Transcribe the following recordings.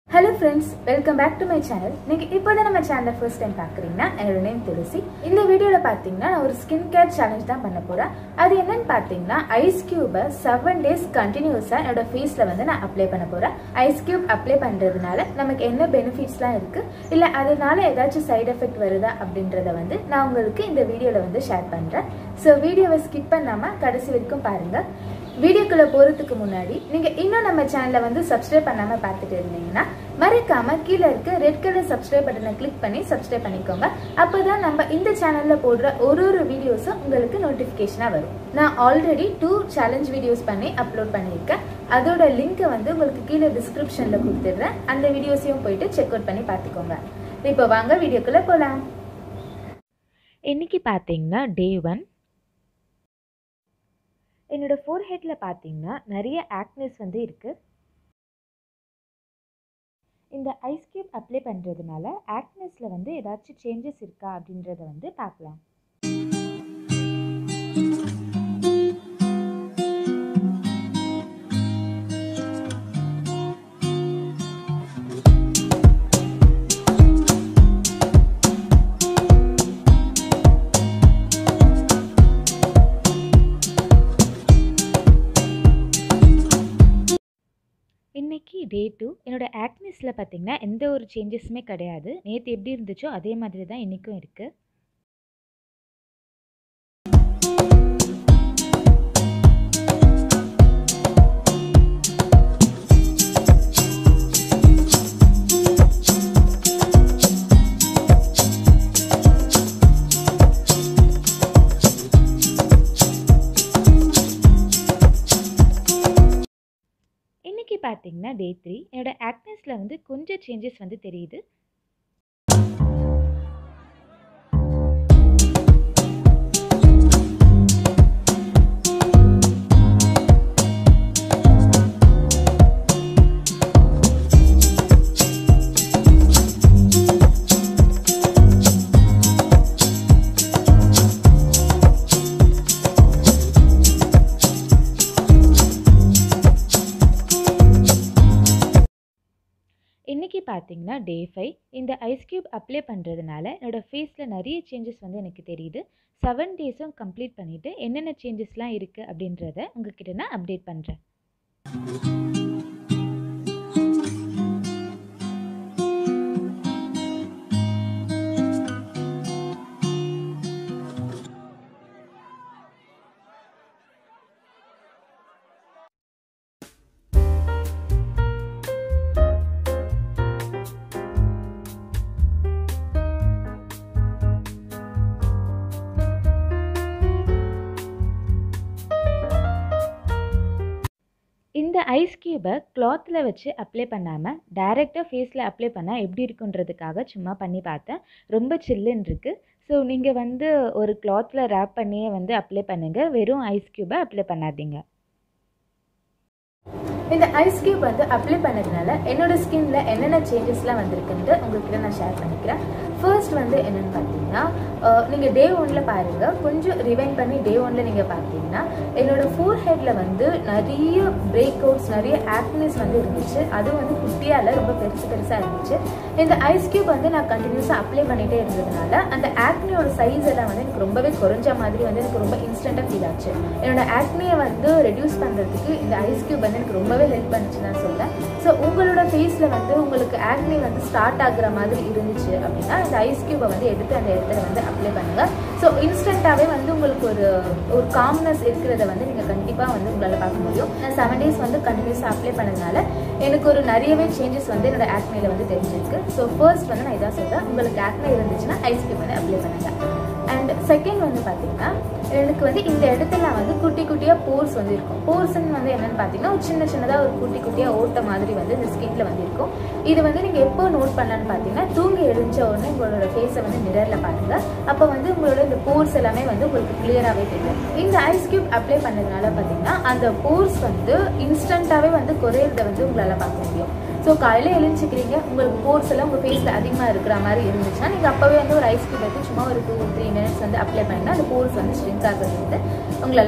hello friends welcome back to my channel நீங்கள் இப்போ தான் நம்ம சேனலை ஃபர்ஸ்ட் டைம் பார்க்குறீங்கன்னா என்னோட நேம் துளசி இந்த வீடியோவில் பார்த்தீங்கன்னா நான் ஒரு ஸ்கின் கேர் சேலஞ்ச் தான் பண்ண போகிறேன் அது என்னன்னு பார்த்தீங்கன்னா ஐஸ் கியூபை செவன் டேஸ் கண்டினியூஸாக என்னோட ஃபேஸில் வந்து நான் அப்ளை பண்ண போகிறேன் ஐஸ் கியூப் அப்ளை பண்ணுறதுனால நமக்கு என்ன பெனிஃபிட்ஸ்லாம் இருக்குது இல்லை அதனால ஏதாச்சும் சைடு எஃபெக்ட் வருதா அப்படின்றத வந்து நான் உங்களுக்கு இந்த வீடியோவில் வந்து ஷேர் பண்ணுறேன் ஸோ வீடியோவை ஸ்கிப் பண்ணாமல் கடைசி வரைக்கும் பாருங்கள் வீடியோக்குள்ள போறதுக்கு முன்னாடி நீங்க இன்னும் நம்ம சேனலை வந்து சப்ஸ்கிரைப் பண்ணாம பார்த்துட்டு இருந்தீங்கன்னா மறக்காம கீழே இருக்க ரெட் கலர் சப்ஸ்கிரைப் பட்டனை கிளிக் பண்ணி சப்ஸ்கிரைப் பண்ணிக்கோங்க அப்பதான் நம்ம இந்த சேனல்ல போடுற ஒரு ஒரு வீடியோஸும் உங்களுக்கு நோட்டிபிகேஷனா வரும் நான் ஆல்ரெடி டூ சேலஞ்ச் வீடியோஸ் பண்ணி அப்லோட் பண்ணியிருக்கேன் அதோட லிங்க்கை வந்து உங்களுக்கு கீழே டிஸ்கிரிப்ஷன்ல கொடுத்துடுறேன் அந்த வீடியோஸையும் போயிட்டு செக் அவுட் பண்ணி பார்த்துக்கோங்க இப்போ வாங்க வீடியோக்குள்ள போலாம் இன்னைக்கு பார்த்தீங்கன்னா டே ஒன் என்னோட ஃபோர்ஹெட்டில் பார்த்தீங்கன்னா நிறைய ஆக்னஸ் வந்து இருக்குது இந்த ஐஸ் கியூப் அப்ளை பண்ணுறதுனால ஆக்னஸில் வந்து ஏதாச்சும் சேஞ்சஸ் இருக்கா அப்படின்றத வந்து பார்க்கலாம் இன்னைக்கு டே டூ என்னோட ஆக்னிஸில் பார்த்தீங்கன்னா எந்த ஒரு சேஞ்சஸுமே கிடையாது நேற்று எப்படி இருந்துச்சோ அதே மாதிரி தான் இன்றைக்கும் இருக்குது இன்னைக்கு பார்த்தீங்கன்னா டே த்ரீ என்னோட ஆக்னஸில் வந்து கொஞ்சம் சேஞ்சஸ் வந்து தெரியுது இன்றைக்கி பார்த்தீங்கன்னா டே ஃபைவ் இந்த ஐஸ் க்யூப் அப்ளை பண்ணுறதுனால என்னோடய ஃபேஸில் நிறைய சேஞ்சஸ் வந்து எனக்கு தெரியுது செவன் டேஸும் கம்ப்ளீட் பண்ணிவிட்டு என்னென்ன சேஞ்சஸ்லாம் இருக்குது அப்படின்றத உங்ககிட்ட நான் அப்டேட் பண்ணுறேன் இந்த ஐஸ் க்யூபை கிளாத்தில் வச்சு அப்ளை பண்ணாமல் டைரெக்டாக ஃபேஸில் அப்ளை பண்ணால் எப்படி இருக்குன்றதுக்காக சும்மா பண்ணி பார்த்தேன் ரொம்ப சில்லுன்னு இருக்குது ஸோ நீங்கள் வந்து ஒரு கிளாத்தில் ரேப் பண்ணியே வந்து அப்ளை பண்ணுங்கள் வெறும் ஐஸ் க்யூபை அப்ளை பண்ணாதீங்க இந்த ஐஸ் கியூப் வந்து அப்ளை பண்ணதுனால என்னோட ஸ்கின்ல என்னென்ன சேஞ்சஸ்லாம் வந்திருக்குன்ட்டு உங்ககிட்ட நான் ஷேர் பண்ணிக்கிறேன் ஃபர்ஸ்ட் வந்து என்னென்னு பார்த்தீங்கன்னா நீங்கள் டே ஒன்ல பாருங்க கொஞ்சம் ரிவைன் பண்ணி டே ஒன்ல நீங்கள் பார்த்தீங்கன்னா என்னோட ஃபோர் ஹெட்ல வந்து நிறைய பிரேக் அவுட்ஸ் நிறைய ஆக்னிஸ் வந்து இருந்துச்சு அதுவும் வந்து குட்டியால ரொம்ப பெருசு பெருசாக இருந்துச்சு இந்த ஐஸ் கியூப் வந்து நான் கண்டினியூஸாக அப்ளை பண்ணிட்டே இருந்ததுனால அந்த ஆக்னியோட சைஸ் எல்லாம் வந்து எனக்கு ரொம்பவே குறைஞ்ச மாதிரி வந்து எனக்கு ரொம்ப இன்ஸ்டண்ட்டாக ஃபீல் ஆச்சு என்னோட ஆக்னியை வந்து ரெடியூஸ் பண்ணுறதுக்கு இந்த ஐஸ் கியூப் வந்து எனக்கு ரொம்பவே ஹெல்ப் பண்ணுச்சு நான் சொல்லேன் ஸோ உங்களோட ஃபேஸில் வந்து உங்களுக்கு ஆக்னி வந்து ஸ்டார்ட் ஆகுற மாதிரி இருந்துச்சு அப்படின்னா இந்த ஐஸ் கியூபை வந்து எடுத்து அந்த இடத்துல வந்து அப்ளை பண்ணுங்கள் ஸோ இன்ஸ்டண்ட்டாகவே வந்து உங்களுக்கு ஒரு ஒரு காம்னஸ் இருக்கிறத வந்து நீங்கள் கண்டிப்பாக வந்து உங்களால் பார்க்க முடியும் நான் செவன் டேஸ் வந்து கண்டினியூஸாக அப்ளை பண்ணதுனால எனக்கு ஒரு நிறையவே சேஞ்சஸ் வந்து என்னோட ஆக்னியில் வந்து தெரிஞ்சிருக்கு ஸோ ஃபர்ஸ்ட் வந்து நான் இதான் சொல்கிறேன் உங்களுக்கு ஆக்னி இருந்துச்சுன்னா ஐஸ் கியூப் வந்து அப்ளை பண்ணுங்கள் அண்ட் செகண்ட் வந்து பார்த்தீங்கன்னா எனக்கு வந்து இந்த இடத்துல வந்து குட்டி குட்டியாக போர்ஸ் வந்து இருக்கும் போர்ஸ்ன்னு வந்து என்னென்னு பார்த்தீங்கன்னா ஒரு சின்ன சின்னதாக ஒரு குட்டி குட்டியாக ஓட்ட மாதிரி வந்து இந்த ஸ்கின்ல வந்து இருக்கும் இது வந்து நீங்கள் எப்போ நோட் பண்ணலான்னு பார்த்தீங்கன்னா தூங்கி எழுந்த உடனே உங்களோட ஃபேஸை வந்து மிரரில் பாருங்கள் அப்போ வந்து உங்களோட இந்த போர்ஸ் எல்லாமே வந்து உங்களுக்கு கிளியராகவே தெரியும் இந்த ஐஸ் கியூப் அப்ளை பண்ணதுனால பார்த்தீங்கன்னா அந்த போர்ஸ் வந்து இன்ஸ்டண்ட்டாகவே வந்து குறையிறத வந்து உங்களால் பார்க்க முடியும் ஸோ காலையில் எழுந்திரிக்கிறீங்க உங்களுக்கு போர்ஸ் எல்லாம் உங்கள் ஃபேஸில் அதிகமாக இருக்கிற மாதிரி இருந்துச்சுன்னா நீங்கள் அப்போவே வந்து ஒரு ஐஸ் கியூப் எடுத்து சும்மா ஒரு டூ த்ரீ மினிட்ஸ் வந்து அப்ளை பண்ணினா அந்த போர்ஸ் வந்து ஸ்ட்ரிங்க் ஆகிறது வந்து உங்களால் பார்க்க முடியும்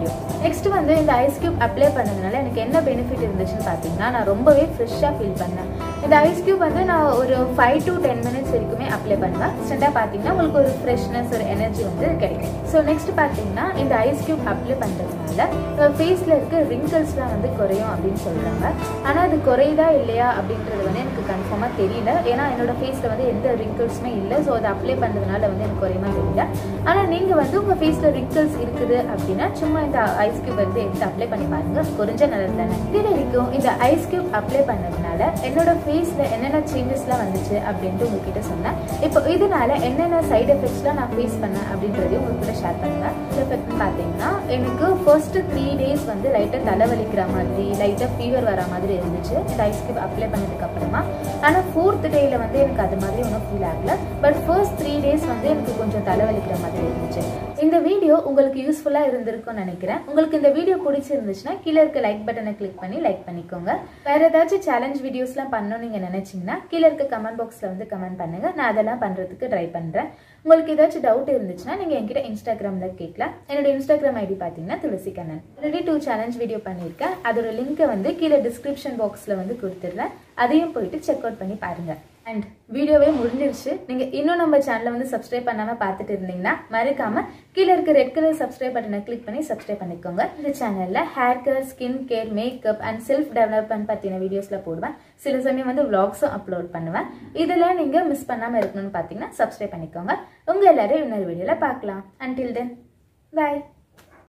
வீடியோ நெக்ஸ்ட் வந்து இந்த ஐஸ் கியூப் அப்ளை பண்ணதுனால எனக்கு என்ன பெனிஃபிட் இருந்துச்சுன்னு பார்த்தீங்கன்னா நான் ரொம்பவே ஃப்ரெஷ்ஷாக ஃபீல் பண்ணேன் இந்த ஐஸ் கியூப் வந்து நான் ஒரு ஃபைவ் டு டென் மினிட்ஸ் வரைக்குமே அப்ளை பண்ணுவேன் ஸ்டெண்டாக பார்த்தீங்கன்னா உங்களுக்கு ஒரு ஃப்ரெஷ்னஸ் ஒரு எனர்ஜி வந்து கிடைக்கும் ஸோ நெக்ஸ்ட் பார்த்தீங்கன்னா இந்த ஐஸ் கியூப் அப்ளை பண்ணுறதுனால ஃபேஸில் இருக்க ரிங்கிள்ஸ்லாம் வந்து குறையும் அப்படின்னு சொல்கிறாங்க ஆனால் அது குறையுதா இல்லையா அப்படின்றது வந்து எனக்கு கன்ஃபார்மாக தெரியல ஏன்னா என்னோட ஃபேஸில் வந்து எந்த ரிங்கிள்ஸுமே இல்லை ஸோ அதை அப்ளை பண்ணுறதுனால வந்து எனக்கு குறையுமா தெரியல ஆனால் நீங்கள் வந்து உங்கள் ஃபேஸில் ரிங்கிள்ஸ் இருக்குது அப்படின்னா சும்மா இந்த ஐஸ் கியூப் வந்து எடுத்து அப்ளை பண்ணி பாருங்க குறைஞ்ச நல்லது தானே இது வரைக்கும் இந்த ஐஸ் கியூப் அப்ளை பண்ணதுனால என்னோட ஃபேஸில் என்னென்ன சேஞ்சஸ்லாம் வந்துச்சு அப்படின்ட்டு உங்ககிட்ட சொன்னேன் இப்போ இதனால என்னென்ன சைடு எஃபெக்ட்ஸ்லாம் நான் ஃபேஸ் பண்ணேன் அப்படின்றதையும் உங்ககிட்ட ஷேர் பண்ணுவேன் எஃபெக்ட்னு பார்த்தீங்கன்னா எனக்கு ஃபர்ஸ்ட் த்ரீ டேஸ் வந்து லைட்டாக தலைவலிக்கிற மாதிரி லைட்டாக ஃபீவர் வர மாதிரி இருந்துச்சு இந்த ஐஸ் கியூப் அப்ளை பண்ணதுக்கு அப்புறமா ஆனால் ஃபோர்த் டேயில் வந்து எனக்கு அது மாதிரி ஒன்றும் ஃபீல் ஆகல பட் ஃபர்ஸ்ட் த்ரீ டேஸ் வந்து எனக்கு கொஞ்சம் தலைவலிக்கிற மாதிரி இருந்துச்சு இந்த வீடியோ உங்களுக்கு யூஸ்ஃபுல்லாக இருந்திருக்கும்னு நினைக்கிறேன் உங்களுக்கு இந்த வீடியோ பிடிச்சிருந்துச்சுன்னா கீழே இருக்க லைக் பட்டனை கிளிக் பண்ணி லைக் பண்ணிக்கோங்க வேற ஏதாச்சும் சேலஞ்ச் வீடியோஸ்லாம் பண்ணணும்னு நீங்கள் நினைச்சீங்கன்னா கீழே இருக்க கமெண்ட் பாக்ஸில் வந்து கமெண்ட் பண்ணுங்க நான் அதெல்லாம் பண்ணுறதுக்கு ட்ரை பண்ணுறேன் உங்களுக்கு ஏதாச்சும் டவுட் இருந்துச்சுன்னா நீங்கள் என்கிட்ட இன்ஸ்டாகிராமில் கேட்கலாம் என்னோட இன்ஸ்டாகிராம் ஐடி பார்த்தீங்கன்னா Tulasi Kannan already two challenge video பண்ணியிருக்கேன் அதோட லிங்க்கை வந்து கீழே டிஸ்கிரிப்ஷன் பாக்ஸில் வந்து கொடுத்துட்றேன் அதையும் போயிட்டு செக் அவுட் பண்ணி பாருங்கள் அண்ட் வீடியோவே முடிஞ்சிருச்சு நீங்கள் இன்னும் நம்ம சேனலை வந்து சப்ஸ்கிரைப் பண்ணாமல் பார்த்துட்டு இருந்தீங்கன்னா மறக்காம கீழே இருக்க ரெட் கலர் சப்ஸ்கிரைப் பட்டனை கிளிக் பண்ணி சப்ஸ்கிரைப் பண்ணிக்கோங்க இந்த சேனலில் hair care skin care makeup and self development பற்றின வீடியோஸில் போடுவேன் சில சமயம் வந்து vlogsம் அப்லோட் பண்ணுவேன் இதெல்லாம் நீங்கள் மிஸ் பண்ணாமல் இருக்கணும்னு பார்த்தீங்கன்னா சப்ஸ்கிரைப் பண்ணிக்கோங்க உங்கள் எல்லாரும் இன்னொரு வீடியோவில் பார்க்கலாம் அன்டில் தென் பாய்